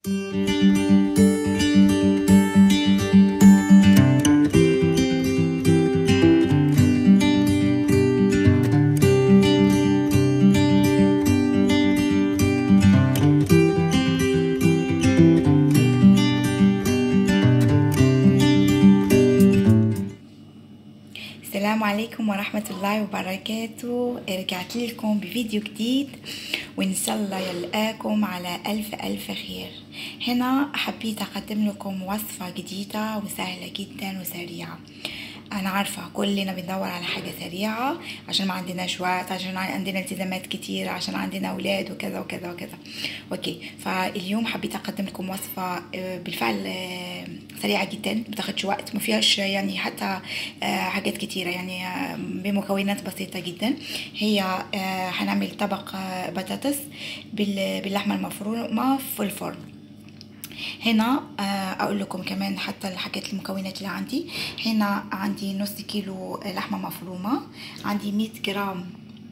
السلام عليكم ورحمة الله وبركاته رجعت لكم بفيديو جديد وإن شاء الله يلقاكم على ألف ألف خير هنا حبيت أقدم لكم وصفة جديدة وسهلة جدا وسريعة أنا عارفة كلنا بندور على حاجة سريعة عشان ما عندناش وقت عشان عندنا التزامات كتير عشان عندنا أولاد وكذا وكذا وكذا أوكي فاليوم حبيت أقدم لكم وصفة آه، بالفعل آه، سريعة جدا بتاخدش وقت ما فيهاش يعني حتى آه، حاجات كتيرة يعني آه، بمكونات بسيطة جدا هي آه، هنعمل طبق آه، بطاطس بال- باللحمة المفرومة في الفرن هنا آه، اقول لكم كمان حتى الحاجات المكونات اللي عندي هنا عندي نص كيلو لحمه مفرومه عندي 100 جرام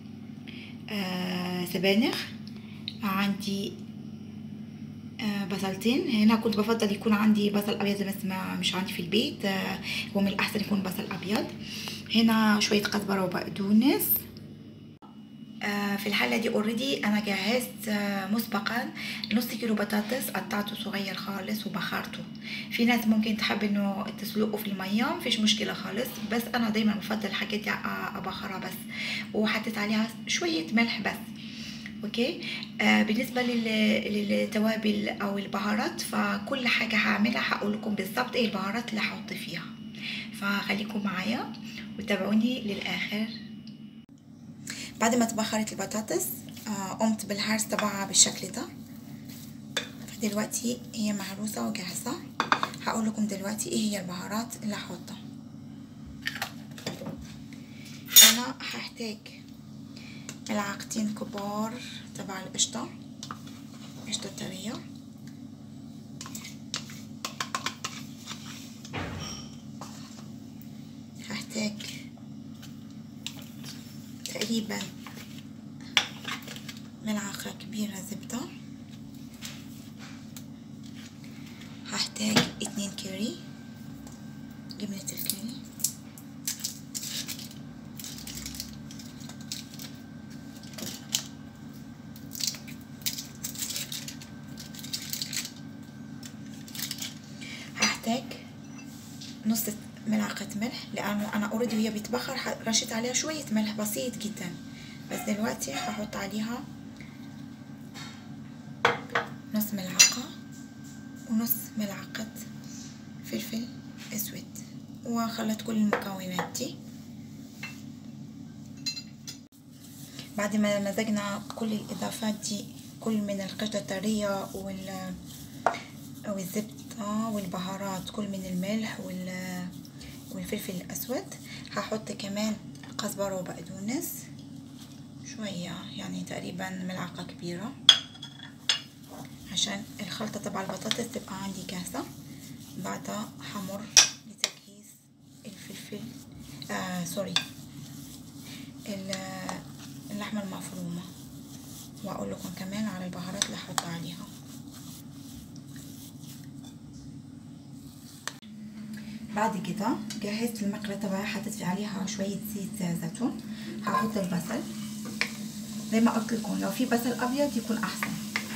آه، سبانخ عندي آه، بصلتين هنا كنت بفضل يكون عندي بصل ابيض بس ما مش عندي في البيت آه، هو من الاحسن يكون بصل ابيض هنا شويه كزبره وبقدونس آه، في الحالة دي اوريدي انا جهزت آه، مسبقا نص كيلو بطاطس قطعته صغير خالص وبخرته في ناس ممكن تحب انه تسلقه في المية مفيش مشكلة خالص بس انا دايما بفضل الحاجات دي أ- ابخرها بس وحطيت عليها شوية ملح بس اوكي آه بالنسبه لل- للتوابل او البهارات فكل حاجه هعملها هقول لكم بالظبط ايه البهارات اللي هحط فيها فخليكم معايا وتابعوني للاخر بعد ما تبخرت البطاطس آه، قمت بالهرس تبعها بالشكل ده فدلوقتي هي مهروسة وجاهزة هقول لكم دلوقتي ايه هي البهارات اللي هحطها انا هحتاج ملعقتين كبار تبع القشطة قشطة طرية هحتاج تقريبا ملعقة كبيرة زبدة هحتاج اتنين كيري جبنة الكيري هحتاج نص ملعقة ملح لأنه أنا أوريدي وهي بتبخر ح- رشيت عليها شوية ملح بسيط جدا بس دلوقتي هحط عليها نص ملعقة ونص ملعقة فلفل أسود وخلط كل المكونات دي بعد ما مزجنا كل الإضافات دي كل من القشطة الطرية وال والزبدة والبهارات كل من الملح وال والفلفل الأسود هحط كمان كزبرة وبقدونس شوية يعني تقريبا ملعقة كبيرة عشان الخلطة تبع البطاطس تبقى عندي جاهزة بعدها حمر لتجهيز الفلفل آه سوري ال- اللحمة المفرومة وأقول لكم كمان على البهارات اللي هحط عليها بعد كده جهزت المقلة تبعي حطيت عليها شوية زيت زيتون هحط البصل زي ما قلت لكم لو في بصل ابيض يكون احسن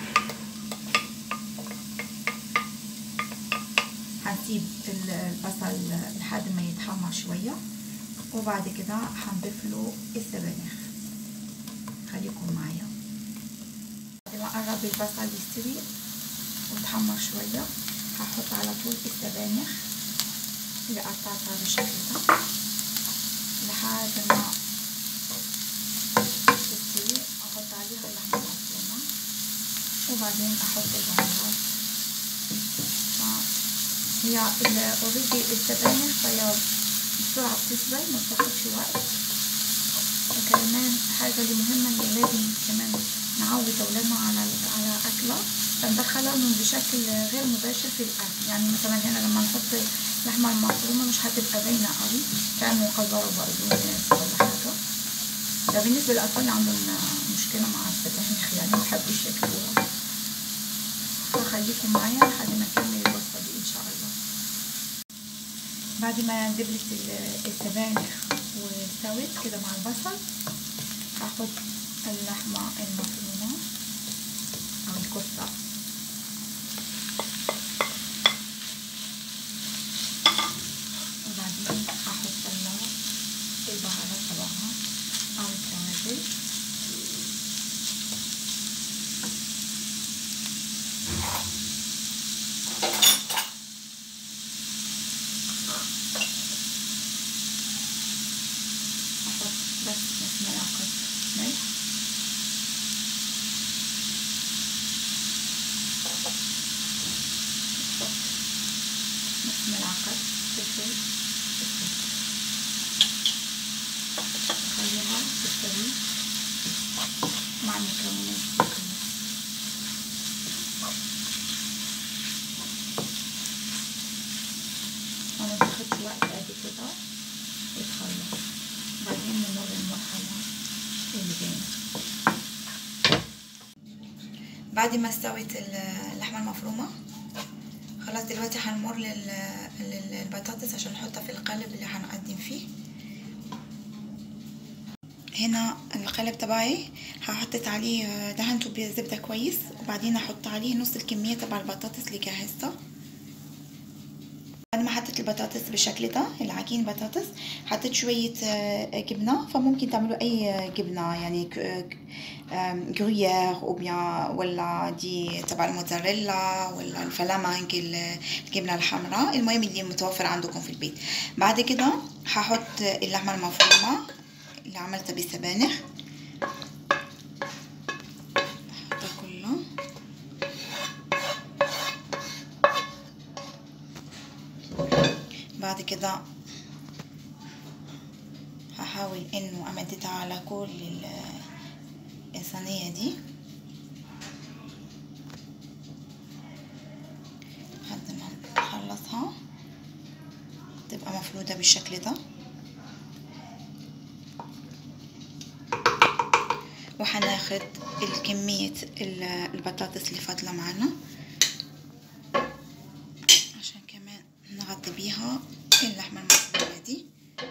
هنسيب ال- البصل لحد ما يتحمر شوية وبعد كده هنضيف له السبانخ خليكم معايا بعد ما قرب البصل يستوي ويتحمر شوية هحط على طول السبانخ اللي قطعتها بالشكل ده لحد ما تستوي احط عليها اللحمة المفرومة وبعدين احط البهارات هي اوريدي السبانخ فهي بسرعة بتسبل ما بتاخدش وقت وكمان حاجة اللي مهمة اللي لازم كمان نعود أولادنا على على أكلة فندخلهم بشكل غير مباشر في الأكل يعني مثلا هنا لما نحط اللحمة المفرومة مش هتبقى باينة قوي كأنه كزبرة وبقدونس ولا حاجة ده بالنسبة للأطفال اللي عندهم مشكلة مع السبانخ يعني ما بيحبوش ياكلوها فخليكم خليكم معايا لحد ما نكمل الوصفة دي إن شاء الله بعد ما دبلت السبانخ واستوت كده مع البصل هاخد اللحمة المفرومة أو الكفتة وبعدين هحط لها البهارات تبعها أو التوابل هحط بس نص ملعقة ملح نص ملعقة فلفل اسود اخليها تستوي مع المكونات دي كلها وما تاخدش وقت قد كده وتخلص بعدين نمر المرحلة اللي جاية بعد ما استوت اللحمة المفرومة خلاص دلوقتي هنمر لل- للبطاطس عشان نحطها في القالب اللي هنقدم فيه هنا القالب تبعي هحطت عليه دهنته بزبدة كويس وبعدين احط عليه نص الكمية تبع البطاطس اللي جهزتها بعد ما حطيت البطاطس بالشكل ده العجين بطاطس حطيت شوية آه، جبنة فممكن تعملوا أي جبنة يعني جرويير أو بيان ولا دي تبع الموتزاريلا ولا الفلامنك الجبنة الحمراء المهم اللي متوفر عندكم في البيت بعد كده هحط اللحمة المفرومة اللي عملتها بالسبانخ هحطها كلها بعد كده هحاول انه امددها على كل ال- الصينية دي لحد ما نخلصها تبقى مفرودة بالشكل ده وهناخد الكمية ال- البطاطس اللي فاضلة معانا عشان كمان نغطي بيها اللحمة المفرومة دي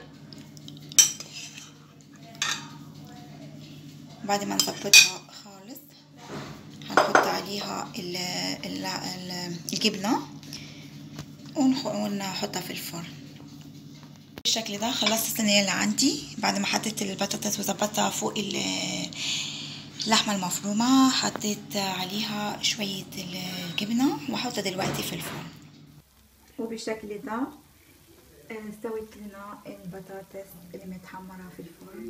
بعد ما نظبطها خالص هنحط عليها ال ال ال الجبنة ونح- ونحطها في الفرن بالشكل ده خلصت الصينية اللي عندي بعد ما حطيت البطاطس وظبطتها فوق ال- اللحمة المفرومة حطيت عليها شوية الجبنة وهحطها دلوقتي في الفرن وبالشكل ده استوت لنا البطاطس اللي متحمرة في الفرن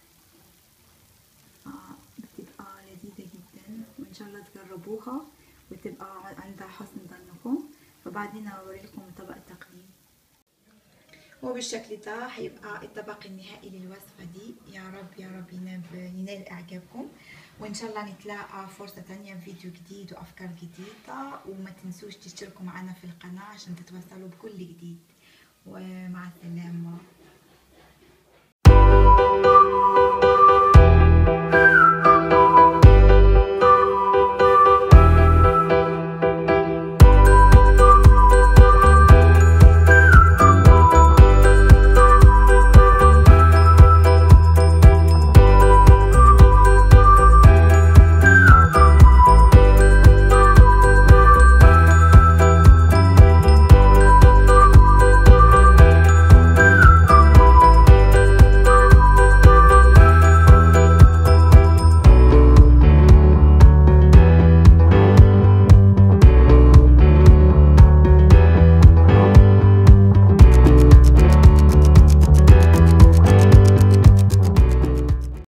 آه، بتبقى لذيذة جدا وإن شاء الله تجربوها وتبقى عندها حسن ظنكم فبعدين أوريلكم طبق التقديم وبالشكل ده هيبقى الطبق النهائي للوصفة دي يا رب يا رب ينال ينال إعجابكم وإن شاء الله نتلاقى فرصة تانية في فيديو جديد وأفكار جديدة وما تنسوش تشتركوا معنا في القناة عشان تتوصلوا بكل جديد ومع السلامة